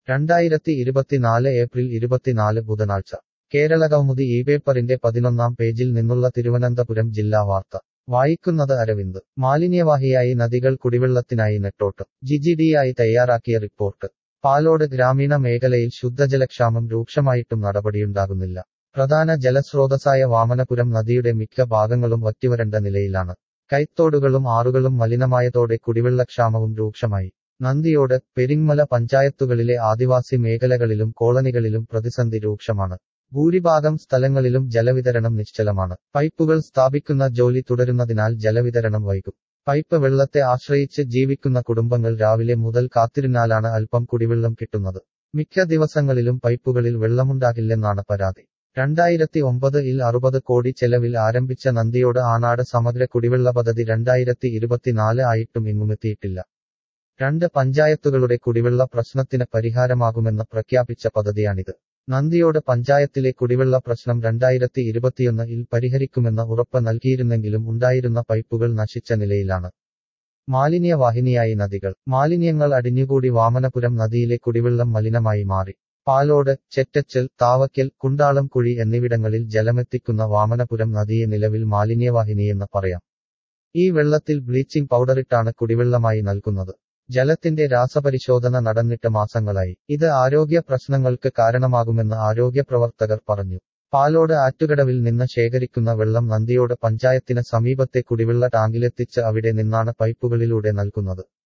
രണ്ടായിരത്തി ഇരുപത്തിനാല് ഏപ്രിൽ ഇരുപത്തിനാല് ബുധനാഴ്ച കേരള കൗമുദി ഈ പേപ്പറിന്റെ പതിനൊന്നാം പേജിൽ നിന്നുള്ള തിരുവനന്തപുരം ജില്ലാ വാർത്ത വായിക്കുന്നത് അരവിന്ദ് മാലിന്യവാഹിയായി നദികൾ കുടിവെള്ളത്തിനായി നെട്ടോട്ട് ജിജിഡിയായി തയ്യാറാക്കിയ റിപ്പോർട്ട് പാലോട് ഗ്രാമീണ മേഖലയിൽ ശുദ്ധജലക്ഷാമം രൂക്ഷമായിട്ടും നടപടിയുണ്ടാകുന്നില്ല പ്രധാന ജലസ്രോതസ്സായ വാമനപുരം നദിയുടെ മിക്ക ഭാഗങ്ങളും വറ്റിവരണ്ട നിലയിലാണ് കൈത്തോടുകളും ആറുകളും മലിനമായതോടെ കുടിവെള്ളക്ഷാമവും രൂക്ഷമായി നന്ദിയോട് പെരിങ്ങമല പഞ്ചായത്തുകളിലെ ആദിവാസി മേഖലകളിലും കോളനികളിലും പ്രതിസന്ധി രൂക്ഷമാണ് ഭൂരിഭാഗം സ്ഥലങ്ങളിലും ജലവിതരണം നിശ്ചലമാണ് പൈപ്പുകൾ സ്ഥാപിക്കുന്ന ജോലി തുടരുന്നതിനാൽ ജലവിതരണം വൈകും പൈപ്പ് വെള്ളത്തെ ആശ്രയിച്ച് ജീവിക്കുന്ന കുടുംബങ്ങൾ രാവിലെ മുതൽ കാത്തിരുന്നാലാണ് അല്പം കുടിവെള്ളം കിട്ടുന്നത് മിക്ക ദിവസങ്ങളിലും പൈപ്പുകളിൽ വെള്ളമുണ്ടാകില്ലെന്നാണ് പരാതി രണ്ടായിരത്തി ഒമ്പത് ഇൽ അറുപത് കോടി ചെലവിൽ ആരംഭിച്ച നന്ദിയോട് ആനാട് സമഗ്ര കുടിവെള്ള പദ്ധതി രണ്ടായിരത്തി ഇരുപത്തിനാല് ആയിട്ടും എങ്ങുമെത്തിയിട്ടില്ല രണ്ട് പഞ്ചായത്തുകളുടെ കുടിവെള്ള പ്രശ്നത്തിന് പരിഹാരമാകുമെന്ന് പ്രഖ്യാപിച്ച പദ്ധതിയാണിത് നന്ദിയോട് പഞ്ചായത്തിലെ കുടിവെള്ള പ്രശ്നം രണ്ടായിരത്തി ഇരുപത്തിയൊന്ന് ഇൽ പരിഹരിക്കുമെന്ന് ഉറപ്പ് നൽകിയിരുന്നെങ്കിലും ഉണ്ടായിരുന്ന പൈപ്പുകൾ നശിച്ച നിലയിലാണ് മാലിന്യവാഹിനിയായി നദികൾ മാലിന്യങ്ങൾ അടിഞ്ഞുകൂടി വാമനപുരം നദിയിലെ കുടിവെള്ളം മലിനമായി മാറി പാലോട് ചെറ്റച്ചൽ താവക്കൽ കുണ്ടാളം കുഴി എന്നിവിടങ്ങളിൽ ജലമെത്തിക്കുന്ന വാമനപുരം നദിയെ നിലവിൽ മാലിന്യവാഹിനിയെന്ന് പറയാം ഈ വെള്ളത്തിൽ ബ്ലീച്ചിംഗ് പൗഡറിട്ടാണ് കുടിവെള്ളമായി നൽകുന്നത് ജലത്തിന്റെ രാസപരിശോധന നടന്നിട്ട് മാസങ്ങളായി ഇത് ആരോഗ്യ പ്രശ്നങ്ങൾക്ക് കാരണമാകുമെന്ന് ആരോഗ്യ പ്രവർത്തകർ പറഞ്ഞു പാലോട് ആറ്റുകടവിൽ നിന്ന് ശേഖരിക്കുന്ന വെള്ളം നന്ദിയോട് പഞ്ചായത്തിന് സമീപത്തെ കുടിവെള്ള ടാങ്കിലെത്തിച്ച് അവിടെ നിന്നാണ് പൈപ്പുകളിലൂടെ നൽകുന്നത്